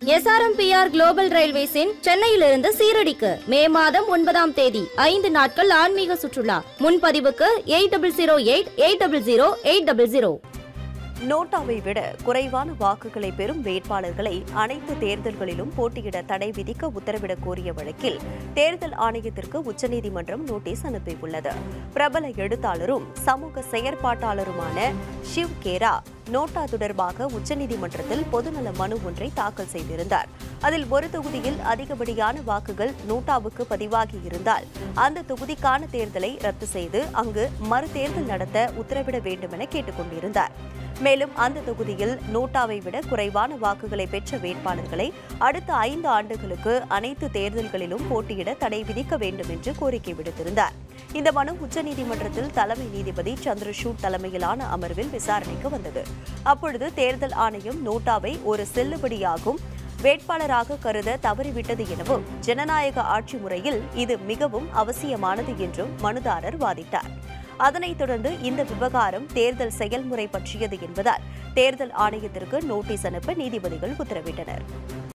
SRMPR global ரயில்வேஸின் சென்னையிலிருந்து சீரடிக்கு மே மாதம் ஒன்பதாம் தேதி ஐந்து நாட்கள் ஆன்மீக சுற்றுலா முன்பதிவுக்கு eight double zero eight eight double zero eight double zero நோட்டாவை விட குறைவான வாக்குகளை பெறும் வேட்பாளர்களை அனைத்து தேர்தல்களிலும் போட்டியிட தடை விதிக்க உத்தரவிடக் கோரிய வழக்கில் தேர்தல் ஆணையத்திற்கு உச்சநீதிமன்றம் நோட்டீஸ் அனுப்பியுள்ளது பிரபல எழுத்தாளரும் சமூக செயற்பாட்டாளருமான ஷிவ் கேரா நோட்டா தொடர்பாக உச்சநீதிமன்றத்தில் பொதுநல மனு ஒன்றை தாக்கல் செய்திருந்தார் அதில் ஒரு தொகுதியில் அதிகப்படியான வாக்குகள் நோட்டாவுக்கு பதிவாகி இருந்தால் அந்த தொகுதிக்கான தேர்தலை ரத்து செய்து அங்கு மறுதேர்தல் நடத்த உத்தரவிட வேண்டும் என கேட்டுக் கொண்டிருந்தார் மேலும் அந்த தொகுதியில் நோட்டாவை விட குறைவான வாக்குகளை பெற்ற வேட்பாளர்களை அடுத்த ஐந்து ஆண்டுகளுக்கு அனைத்து தேர்தல்களிலும் போட்டியிட தடை விதிக்க வேண்டும் என்று கோரிக்கை விடுத்திருந்தார் இந்த மனு உச்சநீதிமன்றத்தில் தலைமை நீதிபதி சந்திரசூட் தலைமையிலான அமர்வில் விசாரணைக்கு வந்தது அப்பொழுது தேர்தல் ஆணையம் நோட்டாவை ஒரு செல்லுபடியாகும் வேட்பாளராக கருத தவறிவிட்டது எனவும் ஜனநாயக ஆட்சி முறையில் இது மிகவும் அவசியமானது என்றும் மனுதாரர் வாதிட்டார் அதனைத் தொடர்ந்து இந்த விவகாரம் தேர்தல் செயல்முறை பற்றியது என்பதால் தேர்தல் ஆணையத்திற்கு நோட்டீஸ் அனுப்ப நீதிபதிகள் உத்தரவிட்டனர்